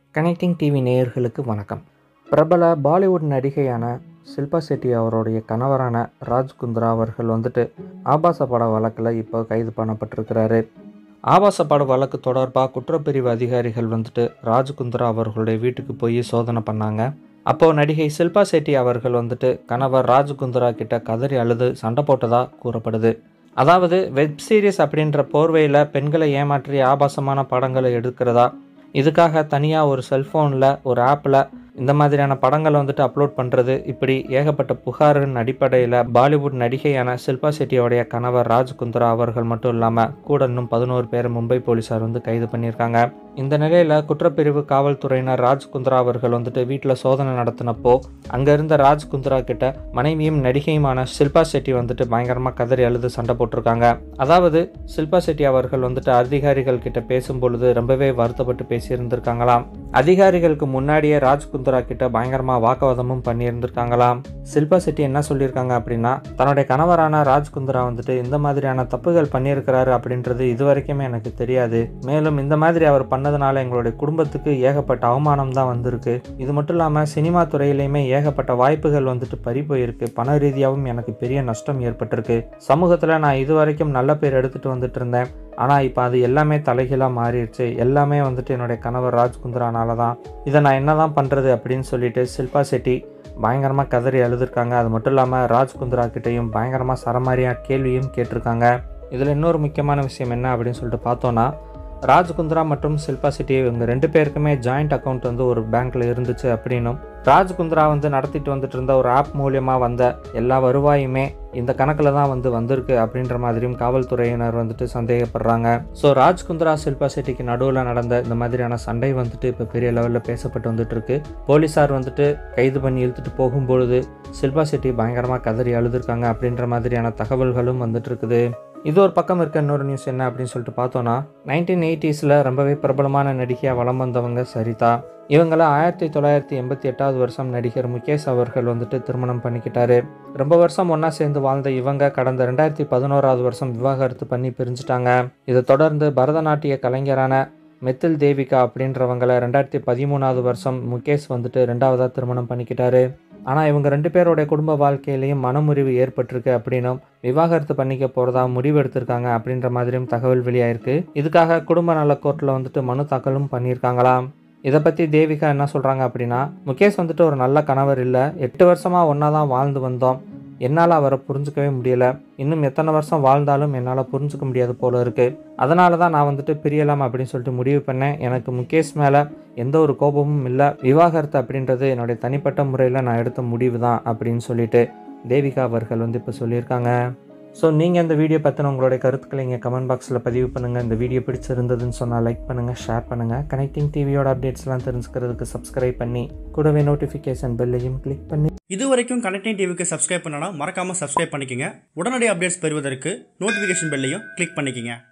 connecting TV நேயர்களுக்கு வணக்கம் பிரபல பாலிவுட் நடிகையான ஷில்பா செட்டி அவருடைய கணவரான ராஜ் குந்த்ரா அவர்கள் வந்துட்டு ஆபாச பட வழக்கில் இப்போ கைது பண்ணப்பட்டிருக்கிறாரு ஆபாச பட வழக்கு தொடர்பாக குற்றப்பிரிவு அதிகாரிகள் வந்துட்டு ராஜ் குந்த்ரா அவர்களுடைய வீட்டுக்கு போய் சோதனை பண்ணாங்க அப்போது நடிகை ஷில்பா செட்டி அவர்கள் வந்துட்டு கணவர் ராஜ் குந்த்ரா கிட்ட கதறி அழுது சண்டை போட்டதா கூறப்படுது அதாவது வெப் சீரிஸ் அப்படின்ற போர்வையில் பெண்களை ஏமாற்றி ஆபாசமான படங்களை எடுக்கிறதா இதுக்காக தனியாக ஒரு செல்ஃபோனில் ஒரு ஆப்பில் இந்த மாதிரியான படங்களை வந்துட்டு அப்லோட் பண்ணுறது இப்படி ஏகப்பட்ட புகாரின் அடிப்படையில் பாலிவுட் நடிகையான ஷில்பா செட்டியோடைய கணவர் ராஜ் குந்த்ரா அவர்கள் மட்டும் இல்லாமல் கூட இன்னும் பதினோரு பேர் மும்பை போலீஸார் வந்து கைது பண்ணியிருக்காங்க இந்த நிலையில் குற்றப்பிரிவு காவல்துறையினர் ராஜ் குந்த்ரா அவர்கள் வந்துட்டு வீட்டில் சோதனை நடத்தினப்போ அங்கே இருந்த ராஜ் குந்த்ரா கிட்ட மனைவியும் நடிகையுமான ஷில்பா செட்டி வந்துட்டு பயங்கரமாக கதறி அழுது சண்டை போட்டிருக்காங்க அதாவது ஷில்பா செட்டி அவர்கள் வந்துட்டு அதிகாரிகள் கிட்ட பேசும்பொழுது ரொம்பவே வருத்தப்பட்டு பேசியிருந்திருக்காங்களாம் அதிகாரிகளுக்கு முன்னாடியே ராஜ் குந்த்ரா கிட்ட பயங்கரமாக வாக்குவாதமும் பண்ணியிருந்திருக்காங்களாம் ஷில்பா செட்டி என்ன சொல்லியிருக்காங்க அப்படின்னா தன்னுடைய கணவரான ராஜ் குந்த்ரா வந்துட்டு இந்த மாதிரியான தப்புகள் பண்ணியிருக்கிறாரு அப்படின்றது இது வரைக்குமே எனக்கு தெரியாது மேலும் இந்த மாதிரி அவர் பண்ணதுனால எங்களுடைய குடும்பத்துக்கு ஏகப்பட்ட அவமானம் தான் வந்திருக்கு இது மட்டும் இல்லாமல் சினிமா துறையிலையுமே ஏகப்பட்ட வாய்ப்புகள் வந்துட்டு பறி போயிருக்கு பண ரீதியாகவும் எனக்கு பெரிய நஷ்டம் ஏற்பட்டிருக்கு சமூகத்தில் நான் இது வரைக்கும் நல்ல பேர் எடுத்துகிட்டு வந்துட்டு இருந்தேன் ஆனால் இப்போ அது எல்லாமே தலைகீழாக மாறிடுச்சு எல்லாமே வந்துட்டு என்னுடைய கணவர் ராஜ்குந்த்ரானால தான் இதை நான் என்ன தான் பண்ணுறது அப்படின்னு சொல்லிட்டு ஷில்பா செட்டி பயங்கரமாக கதறி அழுதுருக்காங்க அது மட்டும் இல்லாமல் ராஜ்குந்த்ரா கிட்டேயும் பயங்கரமாக சரமாரியாக கேள்வியும் கேட்டிருக்காங்க இதில் இன்னொரு முக்கியமான விஷயம் என்ன அப்படின்னு சொல்லிட்டு பார்த்தோன்னா ராஜ்குந்த்ரா மற்றும் ஷில்பா செட்டி இவங்க ரெண்டு பேருக்குமே ஜாயிண்ட் அக்கௌண்ட் வந்து ஒரு பேங்க்கில் இருந்துச்சு அப்படின்னும் ராஜ்குந்த்ரா வந்து நடத்திட்டு வந்துட்டு இருந்த ஒரு ஆப் மூலியமாக வந்த எல்லா வருவாயுமே இந்த கணக்கில் தான் வந்து வந்திருக்கு அப்படின்ற மாதிரியும் காவல்துறையினர் வந்துட்டு சந்தேகப்படுறாங்க ஸோ ராஜ்குந்த்ரா ஷில்பா செட்டிக்கு நடுவில் நடந்த இந்த மாதிரியான சண்டை வந்துட்டு இப்போ பெரிய லெவலில் பேசப்பட்டு வந்துட்டு இருக்கு போலீஸார் வந்துட்டு கைது பண்ணி இழுத்துட்டு போகும்பொழுது ஷில்பா செட்டி பயங்கரமாக கதறி அழுதுருக்காங்க அப்படின்ற மாதிரியான தகவல்களும் வந்துட்டு இருக்குது இது ஒரு பக்கம் இருக்க இன்னொரு நியூஸ் என்ன அப்படின்னு சொல்லிட்டு பார்த்தோன்னா நைன்டீன் எயிட்டிஸில் ரொம்பவே பிரபலமான நடிகையாக வலம் வந்தவங்க சரிதா இவங்கள ஆயிரத்தி தொள்ளாயிரத்தி எண்பத்தி எட்டாவது வருஷம் நடிகர் முகேஷ் அவர்கள் வந்துட்டு திருமணம் பண்ணிக்கிட்டாரு ரொம்ப வருஷம் ஒன்றா சேர்ந்து வாழ்ந்த இவங்க கடந்த ரெண்டாயிரத்தி பதினோராவது வருஷம் விவாகரத்து பண்ணி பிரிஞ்சுட்டாங்க இதை தொடர்ந்து பரதநாட்டிய கலைஞரான மெத்தில் தேவிகா அப்படின்றவங்கள ரெண்டாயிரத்தி பதிமூணாவது வருஷம் முகேஷ் வந்துட்டு ரெண்டாவதாக திருமணம் பண்ணிக்கிட்டாரு ஆனால் இவங்க ரெண்டு பேருடைய குடும்ப வாழ்க்கையிலையும் மனமுறிவு ஏற்பட்டிருக்கு அப்படின்னும் விவாகரத்து பண்ணிக்க போகிறதா முடிவு எடுத்திருக்காங்க அப்படின்ற மாதிரியும் தகவல் வெளியாயிருக்கு இதுக்காக குடும்ப நல கோர்ட்டில் வந்துட்டு மனு தாக்கலும் பண்ணியிருக்காங்களாம் இதை பற்றி தேவிகா என்ன சொல்கிறாங்க அப்படின்னா முகேஷ் வந்துட்டு ஒரு நல்ல கணவர் இல்லை எட்டு வருஷமாக ஒன்றா தான் வாழ்ந்து வந்தோம் என்னால் அவரை புரிஞ்சுக்கவே முடியலை இன்னும் எத்தனை வருஷம் வாழ்ந்தாலும் என்னால் புரிஞ்சுக்க முடியாது போல இருக்குது அதனால தான் நான் வந்துட்டு பிரியலாம் அப்படின்னு சொல்லிட்டு முடிவு பண்ணேன் எனக்கு முகேஷ் மேலே எந்த ஒரு கோபமும் இல்லை விவாகரத்து அப்படின்றது என்னுடைய தனிப்பட்ட முறையில் நான் எடுத்த முடிவு தான் அப்படின்னு சொல்லிட்டு தேவிகா அவர்கள் வந்து இப்போ சொல்லியிருக்காங்க ஸோ நீங்கள் இந்த வீடியோ பற்றின உங்களுடைய கருத்துக்களை இங்கே கமெண்ட் பாக்ஸில் பதிவு பண்ணுங்கள் இந்த வீடியோ பிடிச்சிருந்ததுன்னு சொன்னால் லைக் பண்ணுங்கள் ஷேர் பண்ணுங்கள் கனெக்டிங் டிவியோட அப்டேட்ஸ்லாம் தெரிஞ்சுக்கிறதுக்கு சப்ஸ்கிரைப் பண்ணி கூடவே நோட்டிஃபிகேஷன் பெல்லையும் கிளிக் பண்ணி இது வரைக்கும் கனெக்டிங் டிவிக்கு சப்ஸ்கிரைப் பண்ணனா மறக்காமல் சப்ஸ்கிரைப் பண்ணிக்கங்க உடனடி அப்டேட்ஸ் பெறுவதற்கு நோட்டிஃபிகேஷன் பெல்லையும் கிளிக் பண்ணிக்கங்க